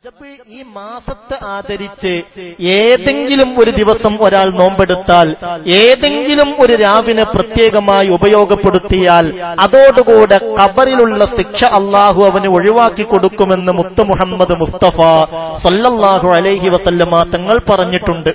റജബ് ഈ മാസത്തെ ആദരിച്ച് ഏതെങ്കിലും ഒരു ദിവസം ഒരാൾ നോമ്പെടുത്താൽ ഏതെങ്കിലും ഒരു രാവിനെ പ്രത്യേകമായി ഉപയോഗപ്പെടുത്തിയാൽ അതോടുകൂടെ കബറിലുള്ള ശിക്ഷ അള്ളാഹു അവന് ഒഴിവാക്കി കൊടുക്കുമെന്ന് മുത്ത് മുഹമ്മദ് മുസ്തഫ സല്ലല്ലാഹു അലൈഹി വസല്ലമ തങ്ങൾ പറഞ്ഞിട്ടുണ്ട്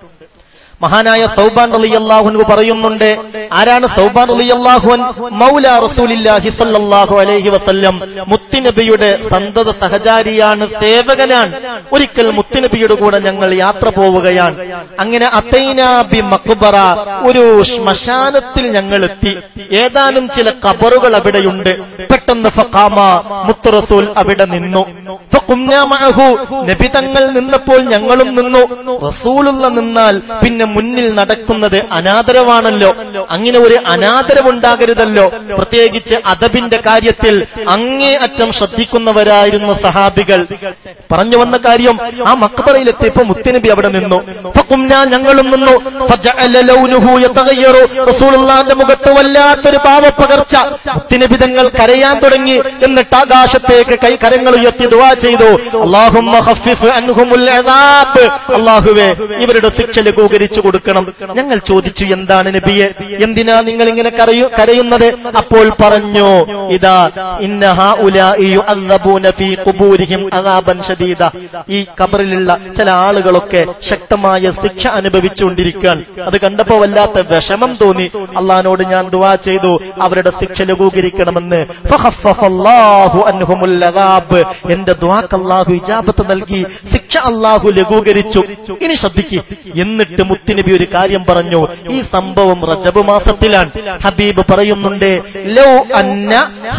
മഹാനായ സൗബാൻ റളിയല്ലാഹു പറയുന്നുണ്ട് ആരാണ് സൗബാൻ റളിയല്ലാഹുൻ മൗല റസൂലില്ലാഹി സ്വല്ലല്ലാഹു അലൈഹി വസല്ലം മുത്തുനബിയുടെ സന്തത സഹചാരിയാണ് സേവകനാണ് ഒരിക്കൽ മുത്തുനബിയുടെ കൂടെ ഞങ്ങൾ യാത്ര പോവുകയാണ് അങ്ങനെ അത്തൈന ബി മക്ബറ ഒരു ശ്മശാനത്തിൽ ഞങ്ങൾ എത്തി ഏതാനും ചില കബറുകൾ അവിടെയുണ്ട് പെട്ടെന്ന് ഫഖാമ മുത്ത് റസൂൽ അവിടെ നിന്നു ഫഖുംനാ മഅഹു നബി തങ്ങൾ നിന്നപ്പോൾ ഞങ്ങളും നിന്നു റസൂലുള്ള നിന്നാൽ പിന്നെ മുന്നിൽ നടക്കുന്നത് അനാദരവാണല്ലോ അങ്ങനെ ഒരു അനാദരവുണ്ടാകരുതല്ലോ പ്രത്യേകിച്ച് അദബിന്റെ കാര്യത്തിൽ അങ്ങേ അറ്റം ശ്രദ്ധിക്കുന്നവരായിരുന്നു സഹാബികൾ പറഞ്ഞു വന്ന കാര്യം ആ മക്ബറയിലെത്തിയപ്പോ മുത്തനബി അവിടെ നിന്നു ഫഖുംനാ ഞങ്ങളും നിന്നു ഫജഅല ലൗനുഹു യതഗയ്യറു റസൂലുള്ളാഹിന്റെ മുഖത്ത് വല്ലാത്തൊരു പാവപ്പകർച്ച മുത്തനബി തങ്ങൾ കരയാൻ തുടങ്ങി എന്നിട്ട് ആകാശത്തേക്ക് കൈ കരങ്ങൾ ഉയർത്തി ദുആ ചെയ്തു അല്ലാഹുമ്മ ഖഫിഫ് അൻഹുമുൽ അദാബ് അല്ലാഹുവേ ഇവരുടെ ശിക്ഷ ലഘൂകരിച്ചു കൊടുക്കണം ഞങ്ങൾ ചോദിച്ചു എന്താണ് നബിയെ എന്തിനാ നിങ്ങൾ ഇങ്ങനെ കരയു കരയുന്നത് അപ്പോൾ പറഞ്ഞു ഇതാ ഇന്ന ഹഉലാഇ യുഅദ്ദബൂന ഫീ ഖുബൂരിഹിം അദാബൻ ശദീദ ഈ കബറിലുള്ള ചില ആളുകളൊക്കെ ശക്തമായ ശിക്ഷ അനുഭവിച്ചുകൊണ്ടിരിക്കുകയാണ് അത് കണ്ടപ്പോ വല്ലാത്ത വിഷമം തോന്നി അള്ളഹാനോട് ഞാൻ ദുആ ചെയ്തു അവരുടെ ശിക്ഷ ലഘൂകരിക്കണമെന്ന് ഫഖഫഫല്ലാഹു അൻഹുമുൽ അദാബ് എന്റെ ദുആക്ക് അല്ലാഹു ഇജാബത്ത് നൽകി ശിക്ഷ അല്ലാഹു ലഘൂകരിച്ചു ഇനി ശ്രദ്ധിക്ക് എന്നിട്ട് മുത്തുനബി ഒരു കാര്യം പറഞ്ഞു ഈ സംഭവം റജബ് മാസത്തിലാണ് ഹബീബ് പറയുന്നുണ്ട് ലൗ അന്ന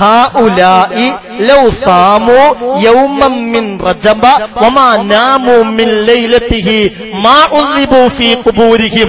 ഹാഉലാഇ ലൗ സാമു യൗമം മിൻ റജബ വമാ നാമു മിൻ ലൈലത്തിഹി മാ ഉസിബു ഫീ ഖുബൂരിഹിം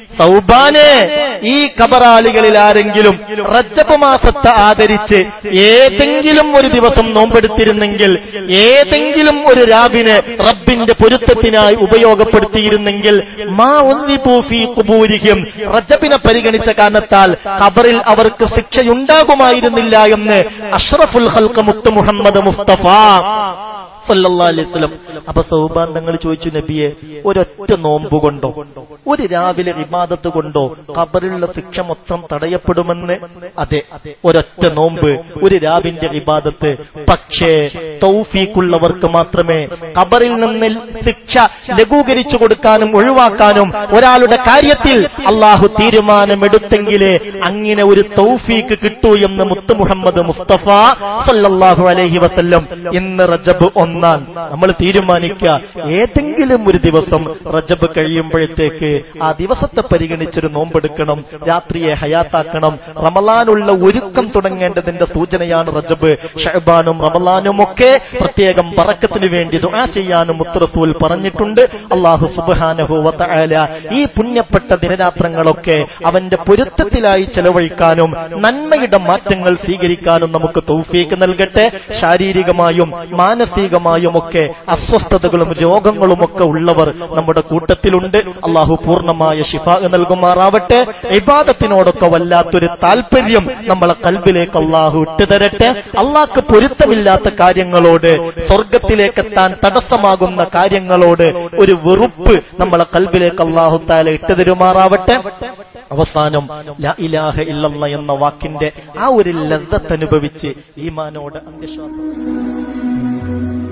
സൗബാനെ ഈ കബറാളികളിൽ ആരെങ്കിലും റജബ് മാസത്തെ ആദരിച്ച് ഏതെങ്കിലും ഒരു ദിവസം നോമ്പെടുത്തിരുന്നെങ്കിൽ ഏതെങ്കിലും ഒരു രാവിനെ റബ്ബിന്റെ പൊരുത്തത്തിനായി ഉപയോഗപ്പെടുത്തിയിരുന്നെങ്കിൽ മാ ഉന്നിബൂ ഫീ ഖുബൂരിഹിം റജബിനെ പരിഗണിച്ച കാരണത്താൽ ഖബറിൽ അവർക്ക് ശിക്ഷയുണ്ടാകുമായിരുന്നില്ല എന്ന് അഷ്റഫുൽ ഖൽഖ് മുത്ത് മുഹമ്മദ് മുസ്തഫ സല്ലല്ലാഹു അലൈഹി വസല്ലം അപ്പൊ സൗബാൻ തങ്ങൾ ചോദിച്ചു നബിയെ ഒരൊറ്റ നോമ്പ് കൊണ്ടോ ഒരു രാവിലെ വിവാദത്ത് കൊണ്ടോ ഖബറിലുള്ള ശിക്ഷ മൊത്തം തടയപ്പെടുമെന്ന് അതെ ഒരൊറ്റ നോമ്പ് ഒരു രാവിന്റെ വിവാദത്ത് പക്ഷേ തൗഫീഖുള്ളവർക്ക് മാത്രമേ ഖബറിൽ നിന്ന് ശിക്ഷ ലഘൂകരിച്ചു കൊടുക്കാനും ഒഴിവാക്കാനും ഒരാളുടെ കാര്യത്തിൽ അള്ളാഹു തീരുമാനമെടുത്തെങ്കിലേ അങ്ങനെ ഒരു തൗഫീക്ക് കിട്ടൂ എന്ന് മുത്ത് മുഹമ്മദ് മുസ്തഫ സല്ലല്ലാഹു അലൈഹി വസല്ലം ഇന്ന് റജബ് ഒന്നാൻ നമ്മൾ തീരുമാനിക്കുക ഏതെങ്കിലും ഒരു ദിവസം റജബ് കഴിയുമ്പോഴത്തേക്ക് ആ ദിവസത്തെ പരിഗണിച്ചൊരു നോമ്പെടുക്കണം രാത്രിയെ ഹയാത്താക്കണം റമലാനുള്ള ഒരുക്കം തുടങ്ങേണ്ടതിന്റെ സൂചനയാണ് റജബ് ഷഹബാനും റമലാനും ഒക്കെ പ്രത്യേകം പറക്കത്തിന് വേണ്ടി ദുആ ചെയ്യാനും മുത്തറസൂൽ പറഞ്ഞിട്ടുണ്ട് അള്ളാഹു സുബ്ഹാനഹു വതആല ഈ പുണ്യപ്പെട്ട ദിനരാത്രങ്ങളൊക്കെ അവന്റെ പൊരുത്തത്തിലായി ചെലവഴിക്കാനും നന്മയുടെ മാറ്റങ്ങൾ സ്വീകരിക്കാനും നമുക്ക് തൗഫീക്ക് നൽകട്ടെ ശാരീരികമായും മാനസികമായും ഒക്കെ അസ്വസ്ഥതകളും രോഗങ്ങളും ഒക്കെ ഉള്ളവർ നമ്മുടെ കൂട്ടത്തിലുണ്ട് അള്ളാഹു പൂർണ്ണമായ ഷിഫ നൽകുമാറാവട്ടെ ഇബാദത്തിനോടൊക്കെ വല്ലാത്തൊരു താല്പര്യം നമ്മളെ കൽബിലേക്ക് അള്ളാഹു ഇട്ടുതരട്ടെ അള്ളാഹ്ക്ക് പൊരുത്തമില്ലാത്ത കാര്യങ്ങളോട് സ്വർഗത്തിലേക്ക് എത്താൻ തടസ്സമാകുന്ന കാര്യങ്ങളോട് ഒരു വെറുപ്പ് നമ്മളെ കൽബിലേക്ക് അള്ളാഹു താല ഇട്ടുതരുമാറാവട്ടെ അവസാനം ലാ ഇലാഹ ഇല്ലല്ല എന്ന വാക്കിന്റെ ആ ഒരു ലദ്ദത്ത് അനുഭവിച്ച് ഈമാനോട് അന്ത്യശ്വാസം